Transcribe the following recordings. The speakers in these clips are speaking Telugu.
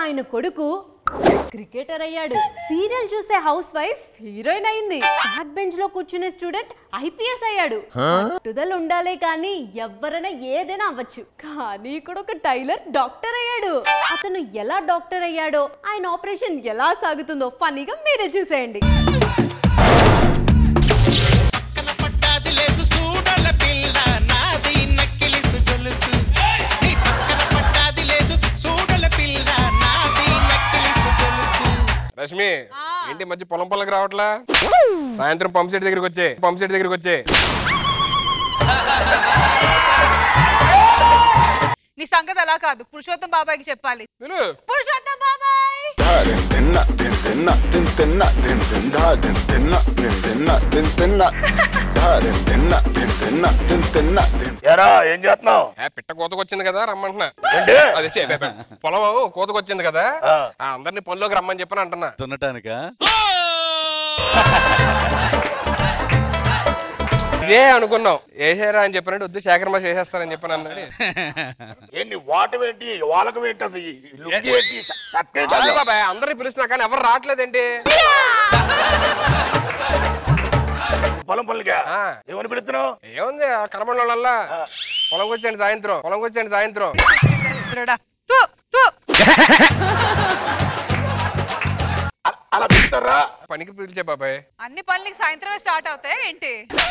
ఆయన కొడుకు క్రికెటర్ అయ్యాడు సీరియల్ చూసే హౌస్ వైఫ్ హీరోయిన్ అయింది బ్యాక్ బెంచ్ లో కూర్చునే స్టూడెంట్ ఐపీఎస్ అయ్యాడు పట్టుదల ఉండాలే కానీ ఎవరైనా ఏదైనా అవ్వచ్చు కానీ ఇక్కడ ఒక టైలర్ డాక్టర్ అయ్యాడు అతను ఎలా డాక్టర్ అయ్యాడో ఆయన ఆపరేషన్ ఎలా సాగుతుందో ఫన్నీగా మీరే చూసేయండి పక్కన పట్టాది లేదు చూడల పిల్ల నాది నక్కిలిసు గొలుసు నీ పక్కన పట్టాది లేదు చూడల పిల్ల నాది నక్కిలిసు గొలుసు రష్మి ఏంటి ఈ మధ్య పొలం పొలంకి రావట్లా సాయంత్రం పంప్ సెట్ దగ్గరికి వచ్చే పంప్ సెట్ దగ్గరికి వచ్చే నీ సంగతి అలా కాదు పురుషోత్తం బాబాయ్కి చెప్పాలి విను పురుషోత్తం బాబాయ్ Din dinna, din dinna, din dinna, din din da, din dinna, din dinna, din dinna. Da, din dinna, din dinna, din dinna, din. ఎరా ఏం చేస్తున్నావు ఏ, పిట్ట కోతకు వచ్చింది కదా రమ్మంటున్నా ఏంటి అది చే, బే, బే. పొలం కోతకు వచ్చింది కదా ఆ. ఆ, అందరినీ పనిలోకి రమ్మని చెప్పని అంటున్నా దున్నటానికా ఇదే అనుకున్నాం వేసారా అని చెప్పినట్టు వద్దు శేఖర్ మాస్ వేసేస్తారని చెప్పని అన్నాడు ఏంటి వాటం ఏంటి వాళ్ళకం ఏంటి అసలు ఈ లుంగీ ఏంటి షర్ట్ ఏంటి అదే అసలు? బాబాయ్ అందరినీ పిలుస్తున్నా కానీ ఎవరు రావట్లేదేంటి పొలం పనులుగా ఆ. ఏమని పెడుతున్నావు ఏముంది ఆ కనబడిన వాళ్ళల్లా పొలంకి వచ్చాను సాయంత్రం పొలంకి వచ్చాను సాయంత్రం చూడా. తు, తు. అ- అలా పెడతారా పనికి పిలిచే బాబాయ్ అన్ని పనులకి సాయంత్రమే స్టార్ట్ అవుతాయి ఏంటి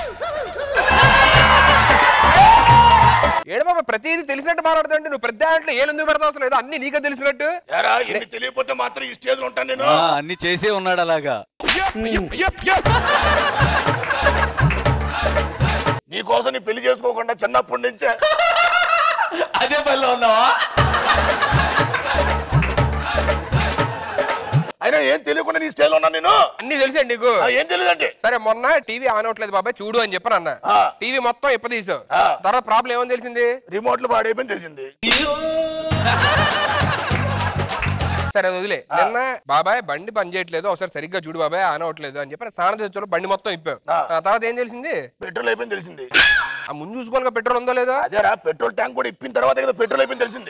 ఏడు బాబా ప్రతిదీ తెలిసినట్టు మాట్లాడుతుంటే నువ్వు పెద్ద అంటే ఏళ్ళు ఎందుకు పెడతావు అసలు ఏదో అన్ని నీకే తెలిసినట్టు ఎరా ఎన్ని తెలియకపోతే మాత్రం ఈ స్టేజ్ లో ఉంటాను నేను ఆ, అన్ని చేసే ఉన్నాడు అలాగా నీకోసం నీ పెళ్లి చేసుకోకుండా చిన్నప్పటి నుంచే అదే పనిలో ఉన్నావా అయినా ఏం తెలియకుండా నీ స్టేజ్ లో ఉన్నాను నేను అన్ని తెలిసండి నీకు ఆ, ఏం తెలియదంటే సరే మొన్న టీవీ ఆన్ అవట్లేదు బాబాయ్ చూడు అని చెప్పాను అన్న ఆ. టీవీ మొత్తం ఇప్ప తీసావు ఆ. తర్వాత ప్రాబ్లం ఏమని తెలిసింది రిమోట్లు పాడైపోయింది తెలిసింది సరే అది వదిలే నిన్న బాబాయ్ బండి పని చేయట్లేదు ఒకసారి సరిగ్గా చూడు బాబాయ్ ఆన్ అవట్లేదు అని చెప్పి స్నానం చేసి బండి మొత్తం ఇప్పావు ఆ. ఆ తర్వాత ఏం తెలిసింది పెట్రోల్ అయిపోయింది తెలిసింది ఆ ముందు చూసుకోవాలి పెట్రోల్ ఉందో లేదో అదేరా పెట్రోల్ ట్యాంక్ కూడా ఇప్పిన తర్వాత కదా పెట్రోల్ అయిపోయింది తెలిసింది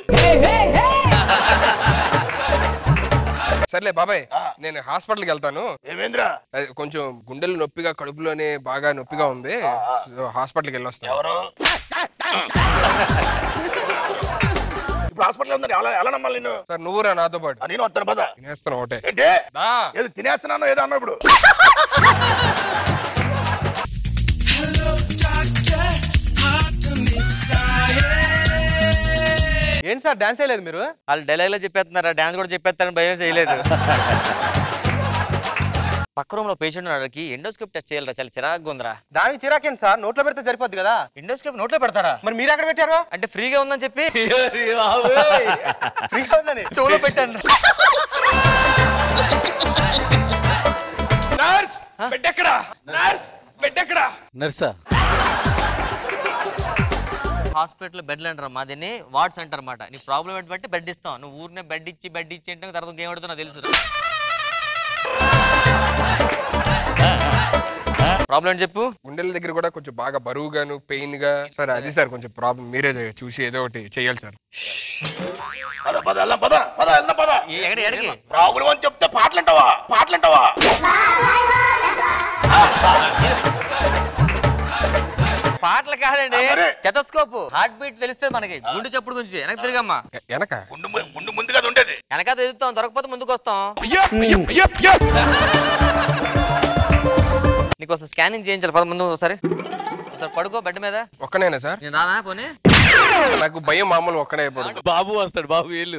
సర్లే బాబాయ్ నేను హాస్పిటల్కి వెళ్తాను ఏమేంద్రా అది కొంచెం గుండెలు నొప్పిగా కడుపులోనే బాగా నొప్పిగా ఉంది సో హాస్పిటల్కి వెళ్ళొస్తాను ఎవరు ఇప్పుడు హాస్పిటల్ ఉందని ఎలా ఎలా నమ్మాలి నేను సార్ నువ్వురా నాతో పాటు ఆ, నేను వస్తాను పద తినేస్తాను ఒకటే ఏంటి దా ఏదో తినేస్తున్నాను ఏదో అన్నావు ఇప్పుడు ఏంటి సార్ డాన్స్ చేయలేదు మీరు వాళ్ళు డైలాగ్లో చెప్పేస్తున్నారా డాన్స్ కూడా చెప్పేస్తారని భయం చేయలేదు పక్క రూమ్ లో పేషెంట్ ఉన్నాడుకి ఎండోస్కోప్ టెస్ట్ చేయాలరా చాలా చిరాగ్గా ఉందిరా దానికి చిరాకేంటి సార్ నోట్లో పెడితే సరిపోద్ది కదా ఎండోస్కోప్ నోట్లో పెడతారా మరి మీరు ఎక్కడ పెట్టారు అంటే ఫ్రీగా ఉందని చెప్పి ఫ్రీగా ఉందని చెవులో పెట్టాను నర్స్ బెడ్ ఎక్కడ నర్స్ బెడ్ ఎక్కడ నర్సా హాస్పిటల్ బెడ్లు అంటారు మాదిని వార్డ్స్ అంటారు అనమాట నీ ప్రాబ్లం ఏంటి బట్టి బెడ్ ఇస్తాం నువ్వు ఊరినే బెడ్ ఇచ్చి బెడ్ ఇచ్చి అంటే తర్వాత ఏం పడుతున్నా తెలుసు ప్రాబ్లం ఏంటి చెప్పు గుండెల దగ్గర కూడా కొంచెం బాగా బరువుగాను పెయిన్ గా సార్ అది సార్ కొంచెం ప్రాబ్లం మీరే చూసి ఏదో ఒకటి చేయాలి సార్ పద పద వెళ్దాం పద పద వెళ్దాం పద ఏ- ఎక్కడ ఎక్కడికి ప్రాబ్లం అని చెప్తే పాటలు అంటావా పాటలు అంటావా పాటలు కాదండి ఆ, మరి? చెతస్కోప్ హార్ట్ బీట్ తెలిస్తే మనకి గుండె చప్పుడు గురించి వెనక్కి తిరిగమ్మా ఎ- వెనక గుండు ము- గుండు ముందుగా అది ఉండేది వెనక తిరుగుతాం దొరకపోతే ముందుకు వస్తాం నీకు ఒకసారి స్కానింగ్ చేయించాలి పద ముందు ఒకసారి ఒకసారి పడుకో బెడ్ మీద ఒక్కనేనా సార్ నేను రానా పోనీ నాకు భయం మామూలు ఒక్కనే అయిపోతుంది బాబు వస్తాడు బాబు వీళ్ళు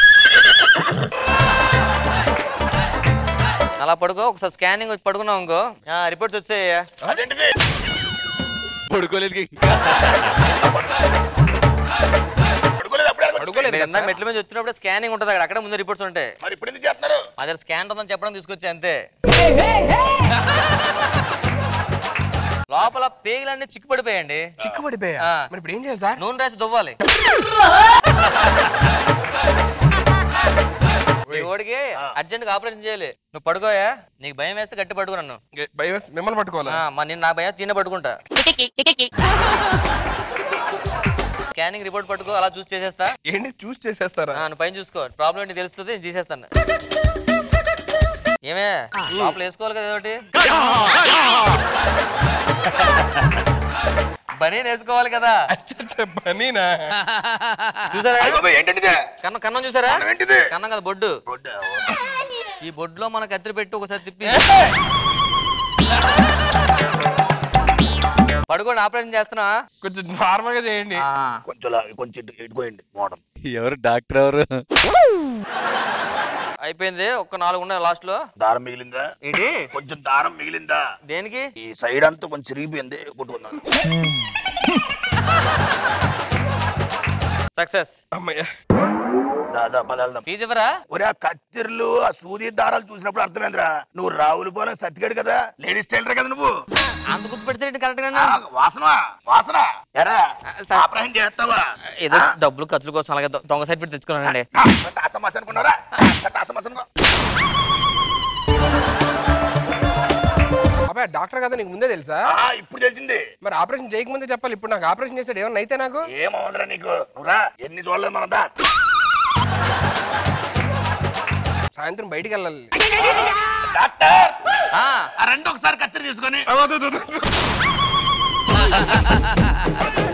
అలా పడుకో ఒకసారి స్కానింగ్ వచ్చి పడుకున్నావు ఇంకో రిపోర్ట్స్ వచ్చాయ్యా అదేంటిది పడుకోలేదు ఇంకా పడుకోలేదు అప్పుడే అలా పడుకోలేదు మీరు కదా ఇందాక సార్? మెట్ల మీద వచ్చినప్పుడు స్కానింగ్ ఉంటుంది అక్కడ అక్కడ ముందు రిపోర్ట్స్ ఉంటాయి మరి ఇప్పుడు ఎందుకు చేస్తున్నారు మా దగ్గర స్కాన్ ఉందని చెప్పడం తీసుకొచ్చా అంతే లోపల పేగులన్నీ చిక్కు పడిపోయండి చిక్కు పడిపోయా ఆ. మరి ఇప్పుడు ఏం చేయాలి సార్ నూనె రాసి దువ్వాలి మీ ఓడికి అర్జెంట్ గా ఆపరేషన్ చేయాలి నువ్వు పడుకోయా నీకు భయం వేస్తే గట్టి పట్టుకో నన్ను ఏ, భయం వేసి మిమ్మల్ని పట్టుకోవాలా ఆ, మా నేను నా భయం చిన్న పట్టుకుంటా స్కానింగ్ రిపోర్ట్ పట్టుకో అలా చూసి చేసేస్తా ఏంటి చూస్ చేసేస్తారా ఆ, నువ్వు పైన చూసుకో ప్రాబ్లం ఏంటి తెలుస్తుంది నేను తీసేస్తాను ఏమే లోపల వేసుకోవాలి కదా ఏదోటి బనీన్ వేసుకోవాలి కదా పనినా చూసారా అయ్య బాబోయ్, ఏంటండి ఇది? కన్నం కన్నం చూసారా కన్నం ఏంటిది? కన్నం కదా బొడ్డు బొడ్డా? ఈ బొడ్డులో మన కత్తిరి పెట్టి ఒకసారి తిప్పి పడుకోండి ఆపరేషన్ చేస్తున్నా కొంచెం నార్మల్ గా చేయండి కొంచెం లా- కొంచెం ఇటు- ఇటుకోయండి మోడల్ ఎవరు డాక్టర్ ఎవరు అయిపోయింది ఒక్క నాలుగు ఉన్నాయి లాస్ట్ లో దారం మిగిలిందా ఏంటి కొంచెం దారం మిగిలిందా దేనికి ఈ సైడ్ అంతా కొంచెం చిరిగిపోయింది కొట్టుకుందాం సక్సెస్ అమ్మయ్య దాదా పదాలు ఫీజు ఇవ్వరా ఒరే ఆ కత్తిర్లు ఆ సూది దారాలు చూసినప్పుడు అర్థమైందిరా నువ్వు రావులపోలే సర్టిఫికేట్ కదా లేడీస్ టైలర్ కదా నువ్వు అంత గుర్తుపెడితే కరెక్ట్ గా ఆ, వాసన వాసన ఎరా ఆపరేషన్ చేస్తావా ఏదో డబ్బులు ఖర్చుల కోసం అలాగే దొ- దొంగ సైడ్ పెట్టి తెచ్చుకున్నానండి టాసమాస అనుకున్నారా టాసమాస అనుకో అబ్బాయి డాక్టర్ కదా నీకు ముందే తెలుసా ఆ, ఇప్పుడు తెలిసింది మరి ఆపరేషన్ చేయకముందే చెప్పాలి ఇప్పుడు నాకు ఆపరేషన్ చేసాడు ఏమన్నా అయితే నాకు ఏమవుతుందిరా నీకు నువ్వురా ఎన్ని చూడలేదు మనం దా సాయంత్రం బయటికి వెళ్ళాలి డాక్టర్ ఆ, ఆ రెండు ఒకసారి కత్తిరి తీసుకొని